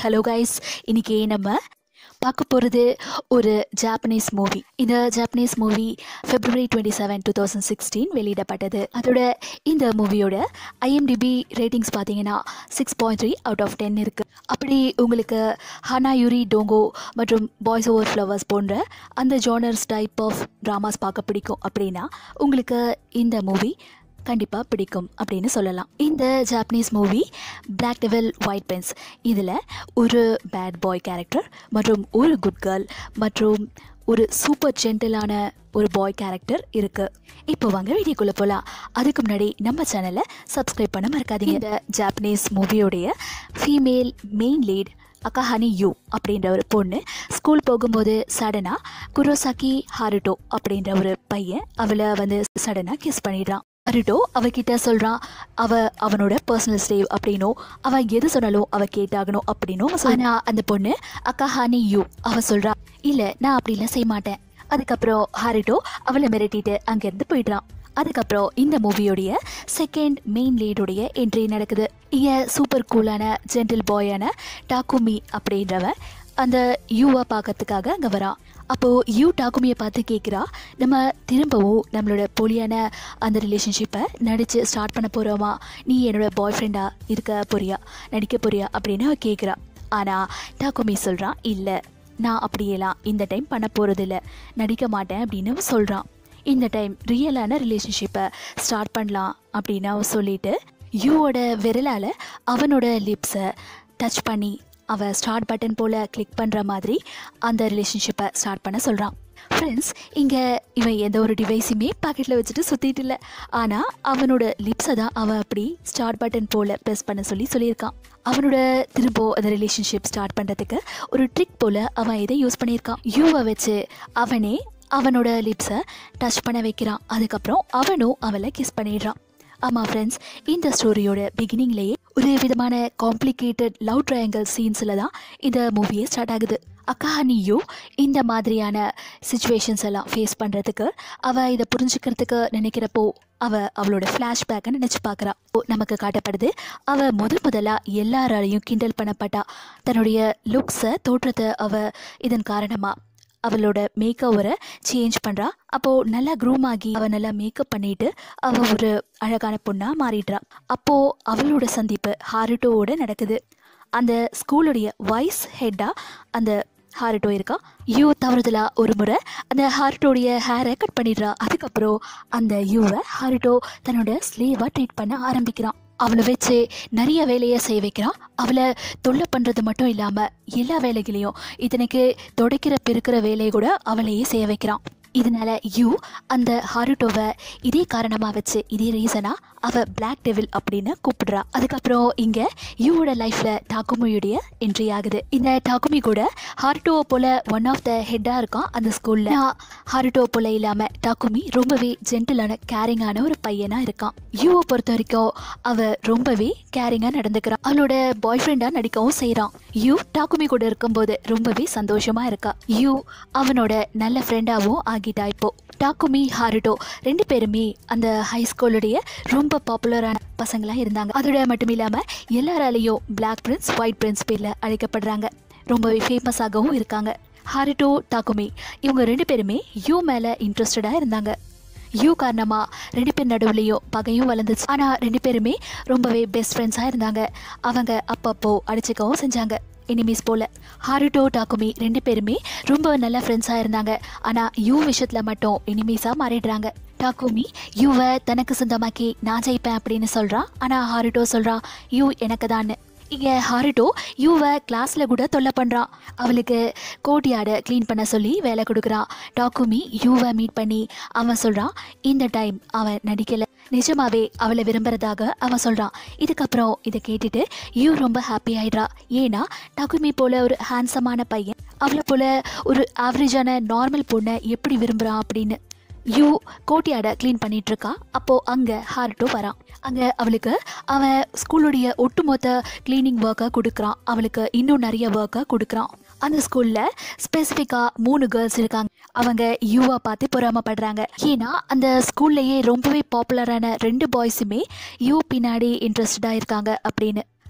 hello guys இன்னைக்கு நம்ம பார்க்க போகிறது ஒரு ஜாப்பனீஸ் மூவி இந்த Japanese movie February twenty seven two thousand sixteen வெளியிடப்பட்டது அதோட இந்த மூவியோட ஐஎம்டிபி ரேட்டிங்ஸ் பார்த்தீங்கன்னா six point three out of ten இருக்குது அப்படி உங்களுக்கு ஹனாயுரி டோங்கோ மற்றும் பாய்ஸ் ஓவர் ஃப்ளவர்ஸ் போன்ற அந்த ஜானர்ஸ் டைப் ஆஃப் ட்ராமாஸ் பார்க்க பிடிக்கும் அப்படின்னா உங்களுக்கு இந்த மூவி கண்டிப்பாக பிடிக்கும் அப்படின்னு சொல்லலாம் இந்த Japanese movie black devil white prince இதில் ஒரு பேட் பாய் கேரக்டர் மற்றும் ஒரு குட் கேர்ள் மற்றும் ஒரு சூப்பர் ஜென்டலான ஒரு பாய் கேரக்டர் இருக்குது இப்போ வாங்க வீடியோக்குள்ளே போகலாம் அதுக்கு முன்னாடி நம்ம சேனலை சப்ஸ்கிரைப் பண்ண மறக்காதீங்க இந்த ஜாப்பனீஸ் மூவியோடைய female main lead Akahane Yu அப்படின்ற ஒரு பொண்ணு ஸ்கூல் போகும்போது சடனாக குரோசாக்கி ஹாருட்டோ அப்படின்ற ஒரு பையன் அவளை வந்து சடனாக கிஸ் பண்ணிடுறான் ஹாருட்டோ அவகிட்ட சொல்கிறான் அவ அவனோட பர்சனல் ஸ்டேவ் அப்படின்னும் அவன் எது சொன்னாலும் அவ கேட்டாகணும் அப்படின்னும் ஆனால் அந்த பொண்ணு அக்காஹானி யூ அவ சொல்கிறா இல்லை நான் அப்படிலாம் செய்ய மாட்டேன் அதுக்கப்புறம் ஹாரிட்டோ அவளை மிரட்டிட்டு அங்கேருந்து போயிடுறான் அதுக்கப்புறம் இந்த மூவியோடைய செகண்ட் மெயின் லீடுடைய என்ட்ரி நடக்குது இங்கே சூப்பர் கூலான ஜென்டில் பாயான டாக்குமி அப்படின்றவன் அந்த யூவை பார்க்கறதுக்காக அங்கே வரான் அப்போது யூ டாக்குமியை பார்த்து கேட்குறா நம்ம திரும்பவும் நம்மளோட போலியான அந்த ரிலேஷன்ஷிப்பை நடித்து ஸ்டார்ட் பண்ண போகிறோமா நீ என்னோட பாய் ஃப்ரெண்டாக இருக்க போறியா நடிக்க போறியா அப்படின்னு அவ கேட்குறா ஆனால் டாக்குமி சொல்கிறான் இல்லை நான் அப்படியெல்லாம் இந்த டைம் பண்ண போகிறதில்ல நடிக்க மாட்டேன் அப்படின்னு அவன் சொல்கிறான் இந்த டைம் ரியலான ரிலேஷன்ஷிப்பை ஸ்டார்ட் பண்ணலாம் அப்படின்னு அவன் சொல்லிட்டு யூவோட விரலால் அவனோட லிப்ஸை டச் பண்ணி அவள் ஸ்டார்ட் பட்டன் போல் கிளிக் பண்ணுற மாதிரி அந்த ரிலேஷன்ஷிப்பை ஸ்டார்ட் பண்ண சொல்கிறான் ஃப்ரெண்ட்ஸ் இங்கே இவன் எந்த ஒரு டிவைஸுமே பாக்கெட்டில் வச்சுட்டு சுற்றிட்டு இல்லை ஆனால் அவனோட லிப்ஸை தான் அவன் அப்படி ஸ்டார்ட் பட்டன் போல் ப்ரெஸ் பண்ண சொல்லி சொல்லியிருக்கான் அவனோட திரும்ப அந்த ரிலேஷன்ஷிப் ஸ்டார்ட் பண்ணுறதுக்கு ஒரு ட்ரிக் போல் அவன் இதை யூஸ் பண்ணியிருக்கான் யூவை வச்சு அவனே அவனோட லிப்ஸை டச் பண்ண வைக்கிறான் அதுக்கப்புறம் அவனும் அவளை கிஸ் பண்ணிடுறான் ஆமாம் ஃப்ரெண்ட்ஸ் இந்த ஸ்டோரியோட பிகினிங்லேயே ஒரு விதமான காம்ப்ளிகேட்டட் லவ் ட்ரையாங்கல் சீன்ஸில் தான் இந்த மூவியே ஸ்டார்ட் ஆகுது அக்காஹனியோ இந்த மாதிரியான சுச்சுவேஷன்ஸ் எல்லாம் ஃபேஸ் பண்ணுறதுக்கு அவள் இதை புரிஞ்சுக்கிறதுக்கு நினைக்கிறப்போ அவள் அவளோட ஃப்ளாஷ்பேக்கை நினச்சி பார்க்குறா நமக்கு காட்டப்படுது அவள் முதல் முதலாக எல்லாராலையும் கிண்டல் பண்ணப்பட்டா தன்னுடைய லுக்ஸை தோற்றத்தை அவள் இதன் காரணமாக அவளோட மேக்கவரை சேஞ்ச் பண்ணுறா அப்போது நல்லா க்ரூம் ஆகி அவள் நல்லா மேக்கப் பண்ணிட்டு அவள் ஒரு அழகான பொண்ணாக மாறிடுறா அப்போது அவளோட சந்திப்பு ஹாரிட்டோவோட நடக்குது அந்த ஸ்கூலுடைய வைஸ் ஹெட்டாக அந்த ஹாரிட்டோ இருக்கா யூ தவறுதலா ஒரு முறை அந்த ஹாரிட்டோடைய ஹேரை கட் பண்ணிடுறா அதுக்கப்புறம் அந்த யூவை ஹாரிட்டோ தன்னோட ஸ்லீவாக ட்ரீட் பண்ண ஆரம்பிக்கிறான் அவளை வச்சு நிறைய வேலையை செய்ய வைக்கிறான் அவளை தொல்லை பண்ணுறது மட்டும் இல்லாமல் எல்லா வேலைகளையும் இதனைக்கு துடைக்கிற பெருக்கிற வேலையை கூட அவளையே செய்ய வைக்கிறான் இதனால யூ அந்த ஹாருட்டோவை இதே காரணமாக வச்சு இதே ரீசனாக அவள் பிளாக் டெவில் அப்படின்னு கூப்பிடுறா அதுக்கப்புறம் இங்கே யூவோட லைஃப்பில் டாக்குமியுடைய என்ட்ரி ஆகுது இந்த டாக்குமி கூட ஹாருட்டோவை போல் ஒன் ஆஃப் த ஹெட்டாக இருக்கான் அந்த ஸ்கூலில் ஹாருட்டோ போல் இல்லாமல் டாக்குமி ரொம்பவே ஜென்டிலான கேரிங்கான ஒரு பையனாக இருக்கான் யூவை பொறுத்த வரைக்கும் அவள் ரொம்பவே கேரிங்காக நடந்துக்கிறான் அவளோட பாய் ஃப்ரெண்டாக நடிக்கவும் செய்கிறான் யூ டாக்குமி கூட இருக்கும்போது ரொம்பவே சந்தோஷமாக இருக்கா யூ அவனோட நல்ல ஃப்ரெண்டாகவும் ஆகிட்டா இப்போ டாக்குமி ஹாருட்டோ ரெண்டு பேருமே அந்த ஹை ஸ்கூலுடைய ரொம்ப பாப்புலரான பசங்களாக இருந்தாங்க அதோட மட்டும் இல்லாமல் எல்லாராலையும் பிளாக் பிரின்ஸ் ஒயிட் பிரின்ஸ் பேரில் அழைக்கப்படுறாங்க ரொம்பவே ஃபேமஸாகவும் இருக்காங்க ஹாரிட்டோ டாக்குமி இவங்க ரெண்டு பேருமே யூ மேலே இன்ட்ரெஸ்டடாக இருந்தாங்க யூ காரணமாக ரெண்டு பேர் நடுவுலையும் பகையும் வளர்ந்துச்சு ஆனால் ரெண்டு பேருமே ரொம்பவே பெஸ்ட் ஃப்ரெண்ட்ஸாக இருந்தாங்க அவங்க அப்பப்போ அடிச்சுக்கவும் செஞ்சாங்க எனிமீஸ் போல ஹாருட்டோ டாக்குமி ரெண்டு பேருமே ரொம்ப நல்ல ஃப்ரெண்ட்ஸாக இருந்தாங்க ஆனால் யூ விஷயத்தில் மட்டும் எனிமீஸாக மாறிடுறாங்க டாக்குமி யூவை தனக்கு சொந்தமாக்கி நான் ஜெயிப்பேன் அப்படின்னு சொல்கிறான் ஆனால் ஹாருட்டோ சொல்கிறான் யூ எனக்கு தான் இங்கே ஹாரிட்டோ யூவை கிளாஸில் கூட தொல்லை பண்ணுறான் அவளுக்கு கோட்டியாடை க்ளீன் பண்ண சொல்லி வேலை கொடுக்குறான் டாக்குமி யூவை மீட் பண்ணி அவன் சொல்கிறான் இந்த டைம் அவன் நடிக்கலை நிஜமாவே அவளை விரும்புறதாக அவன் சொல்கிறான் இதுக்கப்புறம் இதை கேட்டுட்டு யூ ரொம்ப ஹாப்பி ஆயிடுறா ஏன்னா டாக்குமி போல ஒரு ஹேண்ட்ஸமான பையன் அவளை போல ஒரு ஆவரேஜான நார்மல் பொண்ணை எப்படி விரும்புகிறான் அப்படின்னு யூ கோட்டியாட க்ளீன் பண்ணிட்டு இருக்கா அப்போ அங்கே ஹார்ட்டோ வரான் அங்கே அவளுக்கு அவன் ஸ்கூலுடைய ஒட்டுமொத்த க்ளீனிங் ஒர்க்கை கொடுக்குறான் அவளுக்கு இன்னும் நிறைய ஒர்க்கை கொடுக்குறான் அந்த ஸ்கூலில் ஸ்பெசிஃபிக்காக மூணு கேர்ள்ஸ் இருக்காங்க அவங்க யூவா பார்த்து பொறாமப்படுறாங்க ஏன்னா அந்த ஸ்கூல்லையே ரொம்பவே பாப்புலரான ரெண்டு பாய்ஸுமே யூ பின்னாடி இன்ட்ரெஸ்டடாக இருக்காங்க அப்படின்னு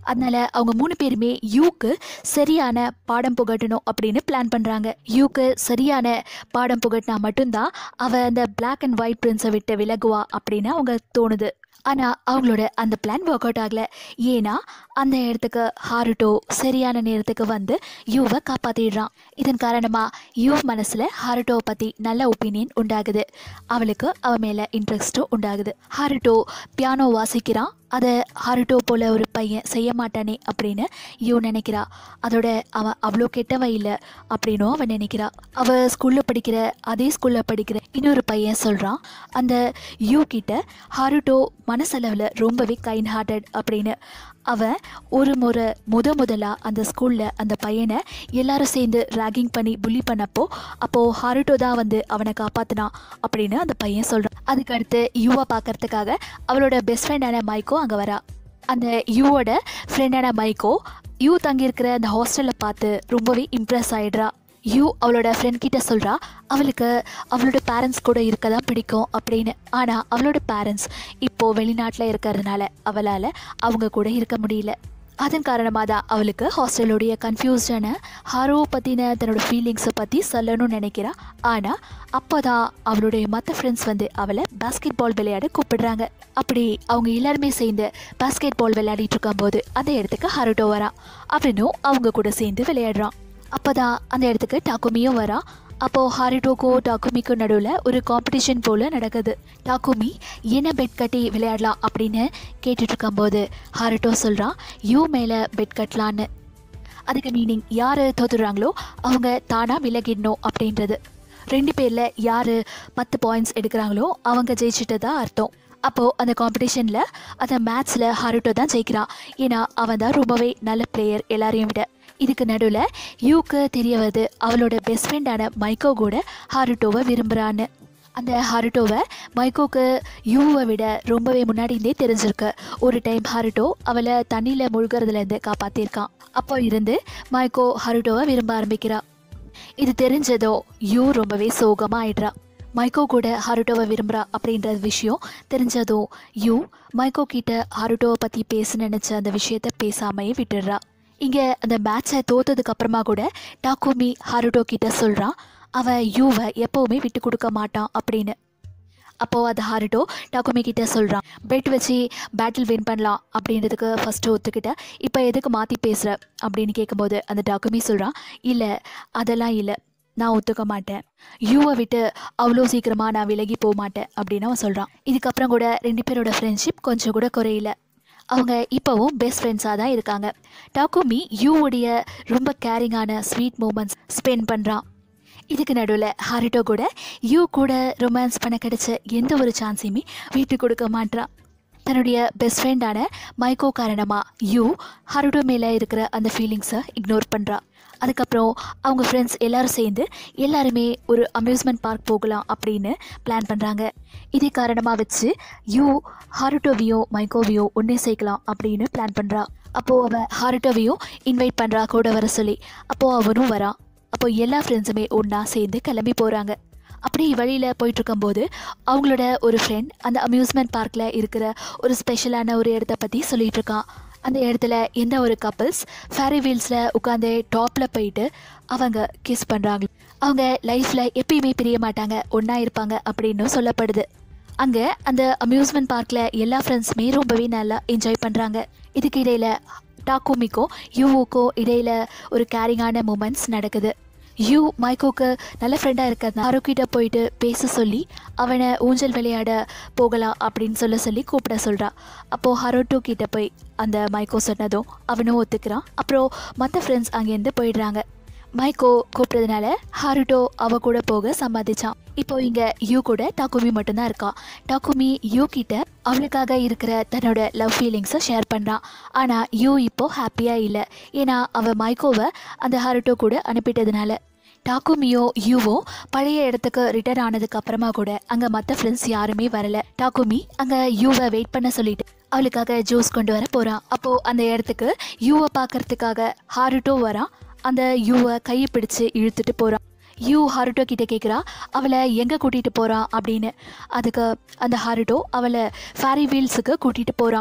அதனால அவங்க மூணு பேருமே யூக்கு சரியான பாடம் புகட்டணும் அப்படின்னு பிளான் பண்ணுறாங்க யூக்கு சரியான பாடம் புகட்டினா மட்டும்தான் அவள் அந்த பிளாக் அண்ட் ஒயிட் பிரின்ஸை விட்டு விலகுவா அப்படின்னு அவங்க தோணுது ஆனால் அவங்களோட அந்த பிளான் ஒர்க் அவுட் ஆகலை ஏன்னா அந்த இடத்துக்கு ஹாருட்டோ சரியான நேரத்துக்கு வந்து யூவை காப்பாற்றிடுறான் இதன் காரணமாக யூ மனசில் ஹாருட்டோவை பற்றி நல்ல ஒப்பீனியன் உண்டாகுது அவளுக்கு அவ மேலே இன்ட்ரெஸ்ட்டும் உண்டாகுது ஹாருட்டோ பியானோ வாசிக்கிறான் அதை ஹாருட்டோ போல ஒரு பையன் செய்ய மாட்டானே அப்படின்னு யூ நினைக்கிறா அதோட அவன் அவ்வளோ கெட்டவ இல்லை அப்படின்னும் அவன் நினைக்கிறா அவள் ஸ்கூலில் படிக்கிற அதே ஸ்கூலில் படிக்கிற இன்னொரு பையன் சொல்கிறான் அந்த யூ கிட்ட ஹாருட்டோ மனசளவில் ரொம்பவே கைண்ட் ஹார்ட்டட் அப்படின்னு அவன் ஒரு முறை முத முதலாக அந்த ஸ்கூலில் அந்த பையனை எல்லாரும் சேர்ந்து ராகிங் பண்ணி புள்ளி பண்ணப்போ அப்போது ஹாருட்டோ தான் வந்து அவனை காப்பாற்றினான் அப்படின்னு அந்த பையன் சொல்கிறான் அதுக்கு அடுத்து யூவை பார்க்கறதுக்காக அவளோட பெஸ்ட் ஃப்ரெண்டான மைக்கோ அங்கே வரா அந்த யூவோட ஃப்ரெண்டான மைக்கோ யூ தங்கியிருக்கிற அந்த ஹாஸ்டலில் பார்த்து ரொம்பவே இம்ப்ரெஸ் ஆயிடுறா யூ அவளோட ஃப்ரெண்ட் கிட்ட சொல்கிறா அவளுக்கு அவளோட பேரண்ட்ஸ் கூட இருக்க தான் பிடிக்கும் அப்படின்னு ஆனால் அவளோட பேரண்ட்ஸ் இப்போது வெளிநாட்டில் இருக்கிறதுனால அவளால் அவங்க கூட இருக்க முடியல அதன் காரணமாக தான் அவளுக்கு ஹாஸ்டலுடைய கன்ஃபியூஸ்டான ஹாரோ பற்றின தன்னோட ஃபீலிங்ஸை பற்றி சொல்லணும்னு நினைக்கிறா ஆனால் அப்போ தான் அவளுடைய மற்ற ஃப்ரெண்ட்ஸ் வந்து அவளை பாஸ்கெட் பால் விளையாட கூப்பிடுறாங்க அப்படி அவங்க எல்லாருமே சேர்ந்து பாஸ்கெட் பால் விளையாடிட்டு இருக்கும்போது அந்த இடத்துக்கு ஹாரோட்டோ வரா அவனும் அவங்க கூட சேர்ந்து விளையாடுறான் அப்போ தான் அந்த இடத்துக்கு டாக்குமியும் வரா அப்போது ஹாரிட்டோக்கும் டாக்குமிக்கும் நடுவில் ஒரு காம்படிஷன் போல் நடக்குது டாக்குமி என்ன பெட் கட்டி விளையாடலாம் அப்படின்னு கேட்டுட்டு இருக்கும்போது ஹாரிட்டோ சொல்கிறான் யூ மேலே பெட் கட்டலான்னு அதுக்கு மீனிங் யார் தோத்துடுறாங்களோ அவங்க தானாக விலகிடணும் அப்படின்றது ரெண்டு பேரில் யார் பத்து பாயிண்ட்ஸ் எடுக்கிறாங்களோ அவங்க ஜெயிச்சிட்டதா அர்த்தம் அப்போது அந்த காம்படிஷனில் அந்த மேட்ச்சில் ஹாருட்டோ தான் ஜெயிக்கிறான் ஏன்னா அவன் தான் ரொம்பவே நல்ல பிளேயர் எல்லாரையும் விட இதுக்கு நடுவில் யூக்கு தெரிய வருது அவளோட பெஸ்ட் ஃப்ரெண்டான மைக்கோ கூட ஹாருட்டோவை விரும்புகிறான்னு அந்த ஹாருட்டோவை மைக்கோக்கு யூவை விட ரொம்பவே முன்னாடி இருந்தே தெரிஞ்சிருக்கு ஒரு டைம் ஹாருட்டோ அவளை தண்ணியில் முழுகிறதுலேருந்து காப்பாற்றிருக்கான் அப்போ இருந்து மைக்கோ ஹாருட்டோவை விரும்ப ஆரம்பிக்கிறா இது தெரிஞ்சதோ யூ ரொம்பவே சோகமாக ஆயிடுறா மைக்கோ கூட ஹாருட்டோவை விரும்புகிறா அப்படின்ற விஷயம் தெரிஞ்சதும் யூ மைக்கோ கிட்ட ஹாருட்டோவை பற்றி பேச நினச்ச அந்த விஷயத்த பேசாமையே விட்டுடுறா இங்கே அந்த மேட்சை தோத்ததுக்கு அப்புறமா கூட டாக்குமி ஹாருட்டோ கிட்ட சொல்கிறான் அவன் யூவை எப்போவுமே விட்டு கொடுக்க மாட்டான் அப்படின்னு அப்போது அது ஹாருட்டோ டாக்குமி கிட்ட சொல்கிறான் பெட் வச்சு பேட்டில் வின் பண்ணலாம் அப்படின்றதுக்கு ஃபஸ்ட்டு ஒத்துக்கிட்ட இப்போ எதுக்கு மாற்றி பேசுகிற அப்படின்னு கேட்கும்போது அந்த டாக்குமி சொல்கிறான் இல்லை அதெல்லாம் இல்லை நான் ஒத்துக்க மாட்டேன் யூவை விட்டு அவ்வளோ சீக்கிரமாக நான் விலகி போக மாட்டேன் அப்படின்னு அவன் சொல்கிறான் இதுக்கப்புறம் கூட ரெண்டு பேரோட ஃப்ரெண்ட்ஷிப் கொஞ்சம் கூட குறையல அவங்க இப்போவும் பெஸ்ட் ஃப்ரெண்ட்ஸாக தான் இருக்காங்க டாக்குமி யூவுடைய ரொம்ப கேரிங்கான ஸ்வீட் மூமெண்ட்ஸ் ஸ்பெண்ட் பண்ணுறான் இதுக்கு நடுவில் ஹாரிட்டோ கூட யூ கூட ரொமான்ஸ் பண்ண கிடைச்ச எந்த ஒரு சான்ஸையுமே விட்டு கொடுக்க மாட்றான் தன்னுடைய பெஸ்ட் ஃப்ரெண்டான மைக்கோ காரணமாக யூ ஹாருட்டோ மேலே இருக்கிற அந்த ஃபீலிங்ஸை இக்னோர் பண்ணுறா அதுக்கப்புறம் அவங்க ஃப்ரெண்ட்ஸ் எல்லாரும் சேர்ந்து எல்லாருமே ஒரு அம்யூஸ்மெண்ட் பார்க் போகலாம் அப்படின்னு பிளான் பண்ணுறாங்க இதே காரணமாக வச்சு யூ ஹாருட்டோவையும் மைக்கோவையும் ஒன்றே சேர்க்கலாம் அப்படின்னு பிளான் பண்ணுறா அப்போது அவள் ஹாருட்டோவையும் இன்வைட் பண்ணுறா கூட வர சொல்லி அப்போது அவனும் வரான் அப்போ எல்லா ஃப்ரெண்ட்ஸுமே ஒன்றா சேர்ந்து கிளம்பி போகிறாங்க அப்படி வழியில் போயிட்டுருக்கும்போது அவங்களோட ஒரு ஃப்ரெண்ட் அந்த அம்யூஸ்மெண்ட் பார்க்கில் இருக்கிற ஒரு ஸ்பெஷலான ஒரு இடத்த பற்றி சொல்லிட்டு இருக்கான் அந்த இடத்துல எந்த ஒரு கப்பல்ஸ் ஃபேரி வீல்ஸில் உட்காந்து டாப்பில் போயிட்டு அவங்க கிஸ் பண்ணுறாங்க அவங்க லைஃப்பில் எப்பயுமே பிரிய மாட்டாங்க ஒன்றா இருப்பாங்க அப்படின்னு சொல்லப்படுது அங்கே அந்த அம்யூஸ்மெண்ட் பார்க்கில் எல்லா ஃப்ரெண்ட்ஸுமே ரொம்பவே நல்லா என்ஜாய் பண்ணுறாங்க இதுக்கு இடையில் டாக்குமிக்கும் யூவுக்கும் இடையில் ஒரு கேரிங்கான மூமெண்ட்ஸ் நடக்குது யூ மைக்கோக்கு நல்ல ஃப்ரெண்டாக இருக்கிறது அருக்கிட்ட போயிட்டு பேச சொல்லி அவனை ஊஞ்சல் விளையாட போகலாம் அப்படின்னு சொல்ல சொல்லி கூப்பிட சொல்கிறா அப்போது ஹரோட்டோ கிட்ட போய் அந்த மைக்கோ சொன்னதும் அவனும் ஒத்துக்கிறான் அப்புறம் மற்ற ஃப்ரெண்ட்ஸ் அங்கேருந்து போயிடுறாங்க மைக்கோ கூப்பிட்டதுனால ஹாருட்டோ அவ கூட போக சம்மதிச்சான் இப்போ இங்க யூ கூட டாக்குமி மட்டும்தான் இருக்கா டாக்குமி யூ கிட்ட அவளுக்காக இருக்கிற தன்னோட லவ் ஃபீலிங்ஸை ஷேர் பண்ணுறான் ஆனால் யூ இப்போ ஹாப்பியாக இல்லை ஏன்னா அவள் மைக்கோவை அந்த ஹாருட்டோ கூட அனுப்பிட்டதுனால டாக்குமியோ யூவோ பழைய இடத்துக்கு ரிட்டர்ன் ஆனதுக்கு அப்புறமா கூட அங்கே மற்ற ஃப்ரெண்ட்ஸ் யாருமே வரல டாக்குமி அங்கே யூவை வெயிட் பண்ண சொல்லிட்டு அவளுக்காக ஜூஸ் கொண்டு வர போகிறான் அப்போது அந்த இடத்துக்கு யூவை பார்க்கறதுக்காக ஹாருட்டோ வரான் அந்த யூவை கையை பிடிச்சு இழுத்துட்டு போகிறான் யூ ஹாருட்டோ கிட்ட கேட்குறா அவளை எங்கே கூட்டிகிட்டு போகிறான் அப்படின்னு அதுக்கு அந்த ஹாருட்டோ அவளை ஃபேரி வீல்ஸுக்கு கூட்டிகிட்டு போகிறான்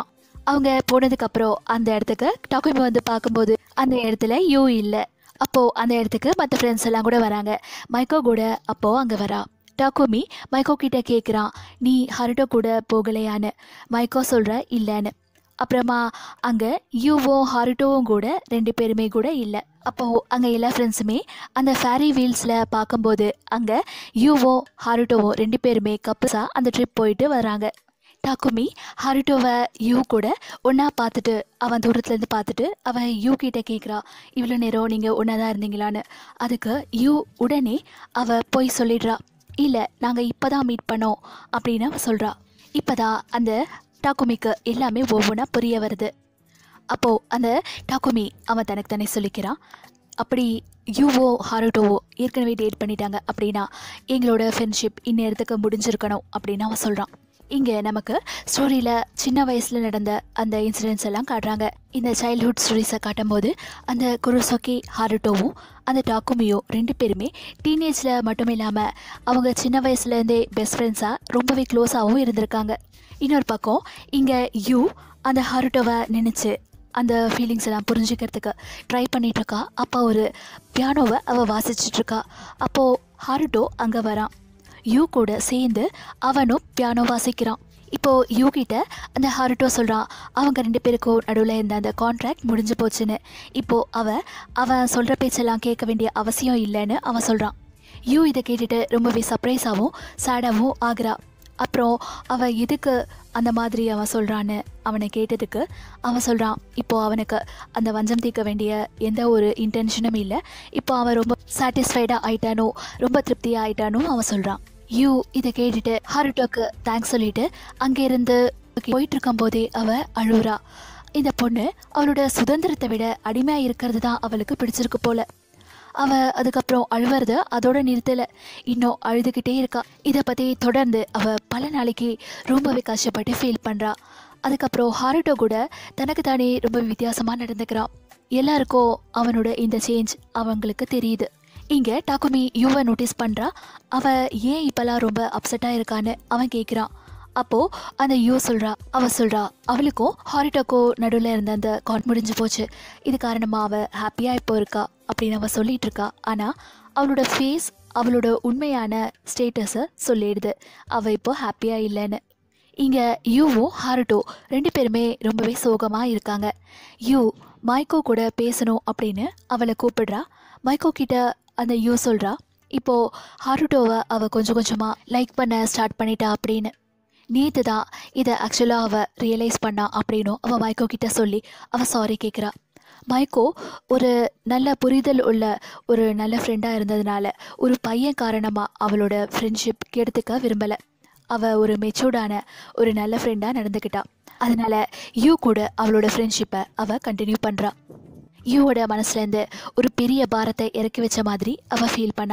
அவங்க போனதுக்கப்புறம் அந்த இடத்துக்கு டாக்குமி வந்து பார்க்கும்போது அந்த இடத்துல யூ இல்லை அப்போது அந்த இடத்துக்கு மற்ற ஃப்ரெண்ட்ஸ் எல்லாம் கூட வராங்க மைக்கோ கூட அப்போது அங்கே வரா டாக்குமி மைக்கோ கிட்ட கேட்குறான் நீ ஹருட்டோ கூட போகலையான்னு மைக்கோ சொல்கிற இல்லைன்னு அப்புறமா அங்கே யூவும் ஹாருட்டோவும் கூட ரெண்டு பேருமே கூட இல்லை அப்போது அங்கே எல்லா ஃப்ரெண்ட்ஸுமே அந்த ஃபேரி வீல்ஸில் பார்க்கும்போது அங்கே யூவும் ஹாருட்டோவும் ரெண்டு பேருமே கப்புஸாக அந்த ட்ரிப் போயிட்டு வராங்க டாக்குமி ஹாருட்டோவை யூ கூட ஒன்றா பார்த்துட்டு அவன் தூரத்துலேருந்து பார்த்துட்டு அவன் யூ கிட்ட கேட்குறா இவ்வளோ நேரம் நீங்கள் ஒன்றா தான் இருந்தீங்களான்னு அதுக்கு யூ உடனே அவள் போய் சொல்லிடுறா இல்லை நாங்கள் இப்போ தான் மீட் பண்ணோம் அப்படின்னு அவள் சொல்கிறா இப்போ தான் அந்த டாக்குமிக்கு எல்லாமே ஒவ்வொன்றா புரிய வருது அப்போது அந்த டாக்குமி அவன் தனக்கு தானே சொல்லிக்கிறான் அப்படி யூவோ ஹாருட்டோவோ ஏற்கனவே டேட் பண்ணிட்டாங்க அப்படின்னா எங்களோட ஃப்ரெண்ட்ஷிப் இந்நேரத்துக்கு முடிஞ்சிருக்கணும் அப்படின்னு அவன் சொல்கிறான் இங்கே நமக்கு ஸ்டோரியில் சின்ன வயசில் நடந்த அந்த இன்சிடென்ட்ஸ் எல்லாம் காட்டுறாங்க இந்த சைல்ட்ஹுட் ஸ்டோரிஸை காட்டும்போது அந்த குருசோக்கி ஹாருட்டோவும் அந்த டாக்குமியோ ரெண்டு பேருமே டீனேஜில் மட்டும் இல்லாமல் அவங்க சின்ன வயசுலேருந்தே பெஸ்ட் ஃப்ரெண்ட்ஸாக ரொம்பவே க்ளோஸாகவும் இருந்திருக்காங்க இன்னொரு பக்கம் இங்கே யூ அந்த ஹாருட்டோவை நினச்சி அந்த ஃபீலிங்ஸ் எல்லாம் புரிஞ்சுக்கிறதுக்கு ட்ரை பண்ணிகிட்ருக்கா அப்போ ஒரு பியானோவை அவள் வாசிச்சிட்ருக்கா அப்போது ஹாருட்டோ அங்கே வரான் யூ கூட சேர்ந்து அவனும் பியானோ வாசிக்கிறான் இப்போது யூ கிட்ட அந்த ஹாருட்டோ சொல்கிறான் அவங்க ரெண்டு பேருக்கும் நடுவில் இருந்த அந்த கான்ட்ராக்ட் முடிஞ்சு போச்சுன்னு இப்போது அவ அவன் சொல்கிற பேச்செல்லாம் கேட்க வேண்டிய அவசியம் இல்லைன்னு அவன் சொல்கிறான் யூ இதை கேட்டுட்டு ரொம்பவே சர்ப்ரைஸாகவும் சேடாகவும் ஆகுறா அப்புறம் அவன் எதுக்கு அந்த மாதிரி அவன் சொல்கிறான்னு அவனை கேட்டதுக்கு அவன் சொல்கிறான் இப்போது அவனுக்கு அந்த வஞ்சம் தீர்க்க வேண்டிய எந்த ஒரு இன்டென்ஷனும் இல்லை இப்போ அவன் ரொம்ப சாட்டிஸ்ஃபைடாக ஆயிட்டானோ ரொம்ப திருப்தியாக ஆயிட்டானோ அவன் சொல்கிறான் யூ இதை கேட்டுட்டு ஹாருட்டோக்கு தேங்க்ஸ் சொல்லிட்டு அங்கேருந்து போயிட்டு இருக்கும்போதே அவ அழுவுறா இந்த பொண்ணு அவளோட சுதந்திரத்தை விட அடிமையாக இருக்கிறது தான் அவளுக்கு பிடிச்சிருக்கு போல அவ அதுக்கப்புறம் அழுவுறத அதோட நிறுத்தலை இன்னும் அழுதுகிட்டே இருக்கா இதை பற்றி தொடர்ந்து அவ பல நாளைக்கு ரொம்பவே கஷ்டப்பட்டு ஃபீல் பண்ணுறா அதுக்கப்புறம் ஹாருட்டோ கூட தனக்கு தானே ரொம்ப வித்தியாசமாக நடந்துக்கிறான் எல்லாருக்கும் அவனோட இந்த சேஞ்ச் அவங்களுக்கு தெரியுது இங்கே டாக்குமி யூவை நோட்டீஸ் பண்ணுறா அவ ஏன் இப்போல்லாம் ரொம்ப அப்செட்டாக இருக்கான்னு அவன் கேட்குறான் அப்போது அந்த யூ சொல்கிறா அவ சொல்கிறா அவளுக்கும் ஹாரிட்டோக்கோ நடுவில் இருந்த அந்த காட் முடிஞ்சு போச்சு இது காரணமாக அவள் ஹாப்பியாக இப்போ இருக்கா அப்படின்னு அவள் சொல்லிட்டு இருக்கா ஆனால் அவளோட ஃபேஸ் அவளோட உண்மையான ஸ்டேட்டஸை சொல்லிடுது அவள் இப்போ ஹாப்பியாக இல்லைன்னு இங்கே யூவும் ஹாருட்டோ ரெண்டு பேருமே ரொம்பவே சோகமாக இருக்காங்க யூ மைக்கோ கூட பேசணும் அப்படின்னு அவளை கூப்பிடுறா மைக்கோ கிட்ட அந்த யூ சொல்கிறா இப்போது ஹாருட்டோவை அவள் கொஞ்சம் கொஞ்சமாக லைக் பண்ண ஸ்டார்ட் பண்ணிட்டா அப்படின்னு நேற்று தான் இதை ஆக்சுவலாக அவள் ரியலைஸ் பண்ணா அப்படின்னும் அவள் மைக்கோ கிட்ட சொல்லி அவள் சாரி கேட்குறா மைக்கோ ஒரு நல்ல புரிதல் உள்ள ஒரு நல்ல ஃப்ரெண்டாக இருந்ததுனால ஒரு பையன் காரணமாக அவளோட ஃப்ரெண்ட்ஷிப் கெடுத்துக்க விரும்பலை அவள் ஒரு மெச்சூர்டான ஒரு நல்ல ஃப்ரெண்டாக நடந்துக்கிட்டா அதனால யூ கூட அவளோட ஃப்ரெண்ட்ஷிப்பை அவள் கண்டினியூ பண்ணுறா யூவோட மனசுலேருந்து ஒரு பெரிய பாரத்தை இறக்கி வச்ச மாதிரி அவள் ஃபீல் பண்ணா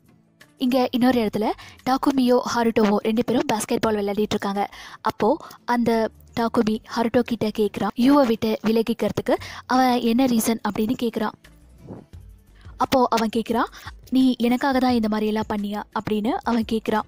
இங்கே இன்னொரு இடத்துல டாக்குமியோ ஹாருட்டோவோ ரெண்டு பேரும் பாஸ்கெட் பால் விளையாடிட்டு இருக்காங்க அப்போது அந்த டாக்குமி ஹாருட்டோ கிட்ட கேட்குறான் யூவை விட்டு விலகிக்கிறதுக்கு அவன் என்ன ரீசன் அப்படின்னு கேட்குறான் அப்போது அவன் கேட்குறான் நீ எனக்காக தான் இந்த மாதிரி எல்லாம் பண்ணியா அப்படின்னு அவன் கேட்குறான்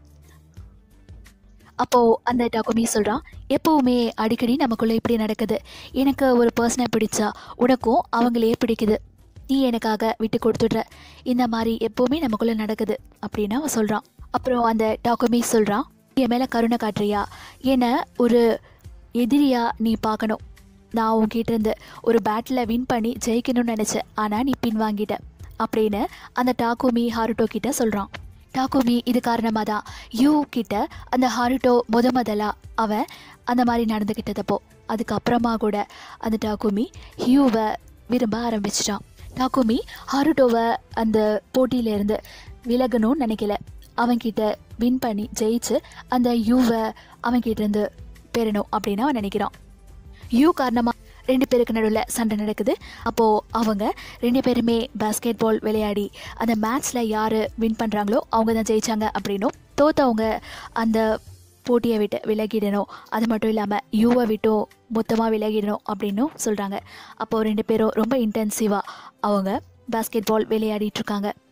அப்போது அந்த டாக்குமி சொல்கிறான் எப்போவுமே அடிக்கடி நமக்குள்ளே இப்படி நடக்குது எனக்கு ஒரு பர்சனை பிடிச்சா உனக்கும் அவங்களையே பிடிக்குது நீ எனக்காக விட்டு கொடுத்துடுற இந்த மாதிரி எப்போவுமே நமக்குள்ளே நடக்குது அப்படின்னு அவன் சொல்கிறான் அப்புறம் அந்த டாக்குமி சொல்கிறான் என் மேலே கருணை காட்டுறியா என்னை ஒரு எதிரியாக நீ பார்க்கணும் நான் உன்கிட்ட இருந்து ஒரு பேட்டில் வின் பண்ணி ஜெயிக்கணும்னு நினச்சேன் ஆனால் நீ பின்வாங்கிட்ட அப்படின்னு அந்த டாக்குமி ஹாருட்டோ கிட்ட சொல்கிறான் டாக்குமி இது காரணமாக தான் யூ கிட்ட அந்த ஹாருட்டோ முத முதலா அவன் அந்த மாதிரி நடந்துக்கிட்டதப்போ அதுக்கப்புறமா கூட அந்த டாக்குமி ஹியூவை விரும்ப ஆரம்பிச்சிட்டான் டாக்குமி ஹாருட்டோவை அந்த போட்டியிலேருந்து விலகணும்னு நினைக்கல அவன்கிட்ட வின் பண்ணி ஜெயிச்சு அந்த யூவை அவன்கிட்ட இருந்து பெறணும் அப்படின்னு அவன் நினைக்கிறான் யூ காரணமாக ரெண்டு பேருக்கு நடுவில் சண்டை நடக்குது அப்போது அவங்க ரெண்டு பேருமே பாஸ்கெட் பால் விளையாடி அந்த மேட்ச்சில் யார் வின் பண்ணுறாங்களோ அவங்க தான் ஜெயிச்சாங்க அப்படின்னும் தோத்தவங்க அந்த போட்டியை விட்டு விலகிடணும் அது மட்டும் இல்லாமல் யூவை விட்டும் மொத்தமாக விலகிடணும் அப்படின்னும் சொல்கிறாங்க அப்போது ரெண்டு பேரும் ரொம்ப இன்டென்சிவாக அவங்க பாஸ்கெட் பால் விளையாடிட்டு இருக்காங்க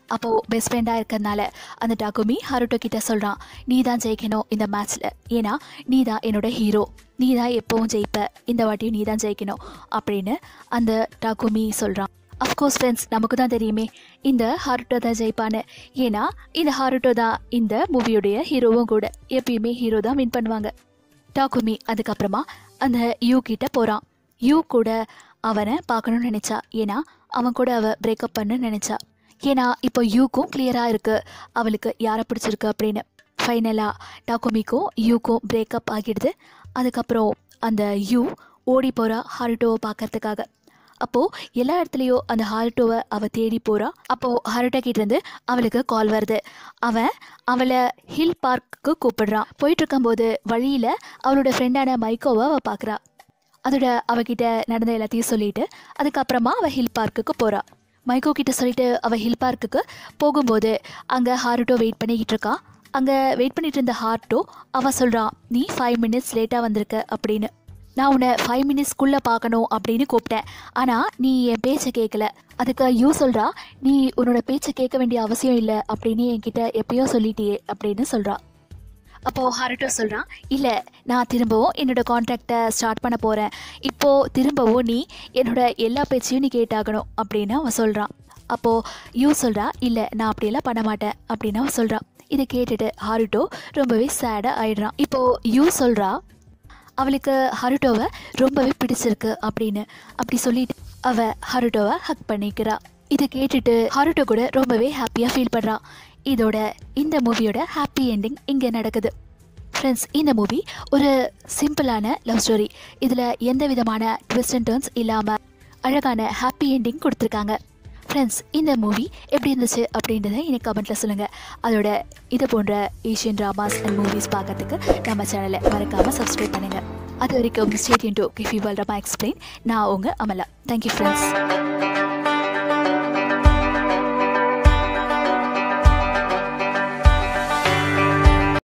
அப்போது பெஸ்ட் ஃப்ரெண்டாக இருக்கிறதுனால அந்த டாக்குமி ஹருட்டோ கிட்ட சொல்கிறான் நீ தான் ஜெயிக்கணும் இந்த மேட்ச்சில் ஏன்னா நீ தான் என்னோட ஹீரோ நீ தான் எப்போவும் ஜெயிப்ப இந்த வாட்டியும் நீ தான் ஜெயிக்கணும் அப்படின்னு அந்த டாக்குமி சொல்கிறான் அஃப்கோர்ஸ் ஃப்ரெண்ட்ஸ் நமக்கு தான் தெரியுமே இந்த ஹாருட்டோ தான் ஜெயிப்பான்னு ஏன்னா இந்த ஹாருட்டோ தான் இந்த மூவியுடைய ஹீரோவும் கூட எப்பயுமே ஹீரோ தான் வின் பண்ணுவாங்க டாக்குமி அதுக்கப்புறமா அந்த யூ கிட்ட போகிறான் யூ கூட அவனை பார்க்கணும்னு நினச்சா ஏன்னா அவன் கூட அவள் பிரேக்கப் பண்ண நினச்சா ஏன்னா இப்போ யூக்கும் கிளியராக இருக்குது அவளுக்கு யாரை பிடிச்சிருக்கு அப்படின்னு ஃபைனலாக டாக்குமிக்கும் யூக்கும் பிரேக்கப் ஆகிடுது அதுக்கப்புறம் அந்த யூ ஓடி போகிறா ஹாருட்டோவை பார்க்கறதுக்காக அப்போது எல்லா இடத்துலையும் அந்த ஹாருட்டோவை அவள் தேடி போகிறா அப்போது ஹாருட்டோ கிட்டேருந்து அவளுக்கு கால் வருது அவன் அவளை ஹில் பார்க்குக்கு கூப்பிடுறான் போயிட்டு இருக்கும்போது வழியில் அவளோட ஃப்ரெண்டான மைக்கோவை அவள் பார்க்குறா அதோட அவகிட்ட நடந்த எல்லாத்தையும் சொல்லிட்டு அதுக்கப்புறமா அவள் ஹில் பார்க்குக்கு போகிறா மைக்கோ கிட்ட சொல்லிட்டு அவள் ஹில் பார்க்குக்கு போகும்போது அங்கே ஹாருட்டோ வெயிட் பண்ணிக்கிட்டு இருக்கா அங்கே வெயிட் பண்ணிட்டு இருந்த ஹார்ட்டோ அவள் சொல்கிறான் நீ ஃபைவ் மினிட்ஸ் லேட்டாக வந்திருக்க அப்படின்னு நான் உன்னை ஃபைவ் மினிட்ஸ்க்குள்ளே பார்க்கணும் அப்படின்னு கூப்பிட்டேன் ஆனால் நீ என் பேச்சை கேட்கல அதுக்கு யூ சொல்கிறா நீ உன்னோட பேச்சை கேட்க வேண்டிய அவசியம் இல்லை அப்படின்னு என்கிட்ட எப்பயோ சொல்லிட்டியே அப்படின்னு சொல்கிறா அப்போது ஹாருட்டோ சொல்கிறான் இல்லை நான் திரும்பவும் என்னோட கான்ட்ராக்டை ஸ்டார்ட் பண்ண போகிறேன் இப்போது திரும்பவும் நீ என்னோட எல்லா பேச்சையும் நீ கேட்டாகணும் அப்படின்னு அவன் சொல்கிறான் அப்போது யூ சொல்கிறா இல்லை நான் அப்படியெல்லாம் பண்ண மாட்டேன் அப்படின்னு அவன் சொல்கிறான் இதை கேட்டுட்டு ஹாருட்டோ ரொம்பவே சேடாக ஆயிடுறான் இப்போது யூ சொல்கிறா அவளுக்கு ஹருட்டோவை ரொம்பவே பிடிச்சிருக்கு அப்படின்னு அப்படி சொல்லிட்டு அவ ஹருட்டோவை ஹக் பண்ணிக்கிறா இதை கேட்டுட்டு ஹருட்டோ கூட ரொம்பவே ஹாப்பியாக ஃபீல் பண்ணுறான் இதோட இந்த மூவியோட ஹாப்பி எண்டிங் இங்கே நடக்குது ஃப்ரெண்ட்ஸ் இந்த மூவி ஒரு சிம்பிளான லவ் ஸ்டோரி இதில் எந்த விதமான ட்விஸ்ட் அண்ட் டர்ன்ஸ் இல்லாமல் அழகான ஹாப்பி எண்டிங் கொடுத்துருக்காங்க ஃப்ரெண்ட்ஸ் இந்த மூவி எப்படி இருந்துச்சு அப்படின்றத எனக்கு கமெண்ட்டில் சொல்லுங்கள் அதோட இது போன்ற ஏஷியன் ட்ராமாஸ் அண்ட் மூவிஸ் பார்க்கறதுக்கு நம்ம சேனலை மறக்காமல் சப்ஸ்கிரைப் பண்ணுங்கள் அது வரைக்கும் stay tuned to Giffy world drama explain நான் உங்கள் அமலா தேங்க்யூ ஃப்ரெண்ட்ஸ்